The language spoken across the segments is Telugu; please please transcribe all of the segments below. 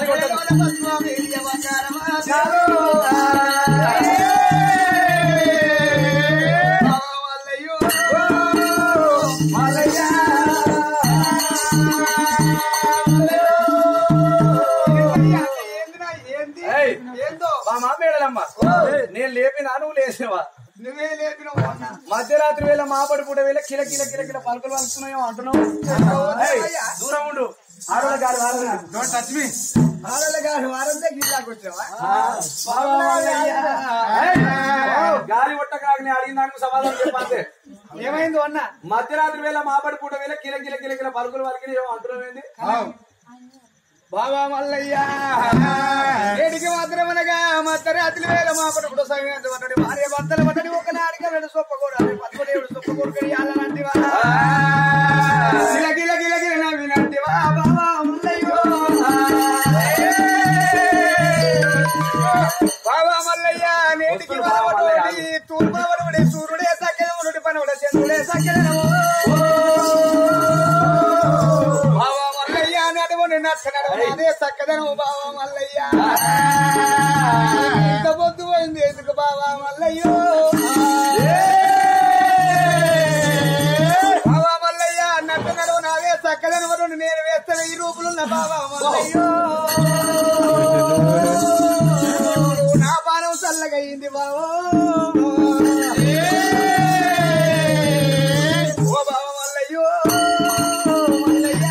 ఏయ్, ఏందో మా మామ ఏడలమ్మ నేను లేపినా నువ్వు లేచినవా నువ్వే లేపినవు అన్న మధ్యరాత్రి వేళ మాపడి పూట వేళ కిల కిల కిల కిల పలుకులు పలుకుతున్నాయో అంటున్నావు ఏయ్, దూరం ఉండు ఆడల గారి వారధి. డోంట్ టచ్ మీ ఆడల గారు వారంతా గిల్లాకి వచ్చావా బాబా వాళ్ళయ్యా. ఏయ్, గాలి కొట్ట కాకని అడిగిన దానికి సమాధానం చెప్పండి ఏమైందో అన్న మధ్యరాత్రి వేళ మాపడి పూట వేళ కిల కిల కిల కిల పలుకులు పలికిన అంటున్నావు ఏంది బాబా మల్లయ్య ఏడికి మాత్రమనగా మధ్యరాత్రి వేల మా పడుకుడు సమయంతటి భార్య భర్తలు పట్టడి ఒక నాడిక రెండు సొప్ప కూడా పట్టుకుని ఏడు సొప్ప కొడుకుని అలాంటివా గిల గిల గిల గిల నవ్వినంటివా బాబా మల్లయ్య బాబా మల్లయ్య నేటికి వరవడోటి తూర్పు వరవడి సూర్యుడే సక్కదముడి పనుడే చంద్రుడే సక్కదనము బావా మల్లయ్య నడుముని నచ్చ నడుమునే సక్కదనము బావా మల్లయ్య ఇంత పొద్దు పోయింది ఎందుకు బావా మల్లయ్యో బావా మల్లయ్య నట్టు నడువు నావే సక్కదనము నేను వేస్తే ఈ రూపులున్న బావా మల్లయ్యో నా పానం చల్లగయింది బావో ఓ బావ మల్లయ్యో మల్లయ్య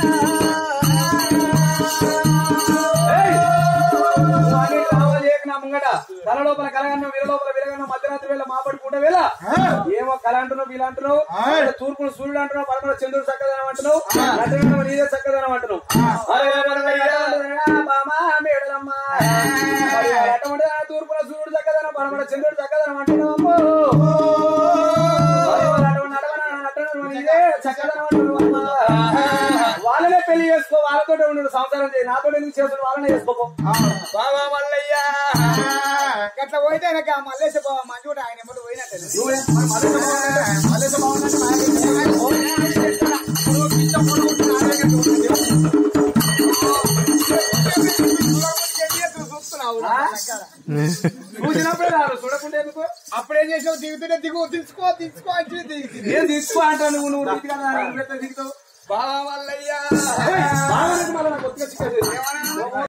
ఏయ్, నువ్వు అనేక రావాలి ఏక నా ముంగట తల లోపల కలగన్న వీర లోపల విరగన్న మధ్యరాత్రి వేళ మాపడి పూట వేళ ఏమో కల అంటున్నావు వీలు అంటున్నావు ఇక్కడ తూర్పును సూర్యుడు అంటున్నావు పరమల చంద్రుడు చక్కదనం అంటున్నావు నటనమ్మ నీదే చక్కదనం అంటున్నావు అరే మరి ఎటమంటున్నా బామా మేడలమ్మ మరి ఎటమంటే తూర్పున సూర్యుడు చక్కదనం పరమల చంద్రుడు చక్కదనం అంటున్నావు అమ్మో. మరి మరి అటువంటి నటన నటన నీదే చక్కదనం అంటున్నావు అమ్మా. వాళ్ళనే పెళ్లి చేసుకో వాళ్ళతో ఉండు సంసారం చేయి నాతో ఎందుకు చేసుకుని వాళ్ళనే చేసుకోపో బావ మల్లయ్య గట్ల పోయితే నాకు మల్లేశ బావ మంజూడు ఆయన ఎప్పుడు పోయినట్టు నువ్వే మరి మలేషియా బాగుందంటే మలేషియా బాగుందంటే నాకే చూస్తున్నావు ఆ? చూసినప్పుడే రారు చూడకుండా ఎందుకు అప్పుడేం చేసావు దిగుతుంటే దిగు తీసుకో తీసుకో అంటే దిగుతుంది ఏం తీసుకో అంటావు నువ్వు నువ్వు రీతిగా దిగుతావు బావ మల్లయ్య బాగా మళ్ళీ నాకు కొద్దిగా చిక్కదు